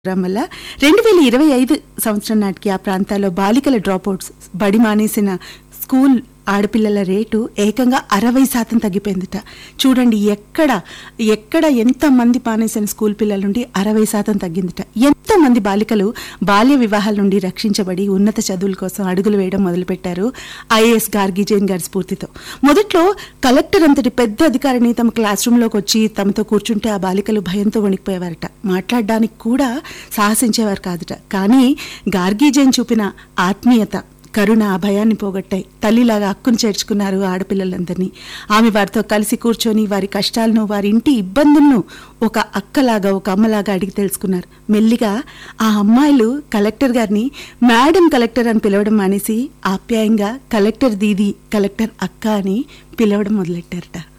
programme వల్ల రెండు వేల ఇరవై ఐదు సంవత్సరం నాటికి ఆ ప్రాంతాల్లో బాలికల డ్రాప్అవుట్స్ బడి మానేసిన స్కూల్ ఆడపిల్లల రేటు ఏకంగా అరవై శాతం తగ్గిపోయిందిట చూడండి ఎక్కడ ఎక్కడ ఎంత మంది మానేసిన స్కూల్ పిల్లల నుండి అరవై శాతం తగ్గిందిట ఎంతో మంది బాలికలు బాల్య వివాహాల నుండి రక్షించబడి ఉన్నత చదువుల కోసం అడుగులు వేయడం మొదలుపెట్టారు ఐఏఎస్ గార్గి జైన్ గారి స్ఫూర్తితో మొదట్లో కలెక్టర్ అంతటి పెద్ద అధికారిని తమ క్లాస్ రూమ్లోకి వచ్చి తమతో కూర్చుంటే ఆ బాలికలు భయంతో వణికిపోయేవారట మాట్లాడడానికి కూడా సాహసించేవారు కాదుట కానీ గార్గి జైన్ చూపిన ఆత్మీయత కరుణ ఆ భయాన్ని పోగొట్టాయి తల్లిలాగా హక్కును చేర్చుకున్నారు ఆడపిల్లలందరినీ ఆమె వారితో కలిసి కూర్చొని వారి కష్టాలను వారి ఇంటి ఇబ్బందులను ఒక అక్కలాగా ఒక అమ్మలాగా అడిగి తెలుసుకున్నారు మెల్లిగా ఆ అమ్మాయిలు కలెక్టర్ గారిని మేడం కలెక్టర్ అని పిలవడం మానేసి ఆప్యాయంగా కలెక్టర్ దీది కలెక్టర్ అక్క అని పిలవడం మొదలెట్టారట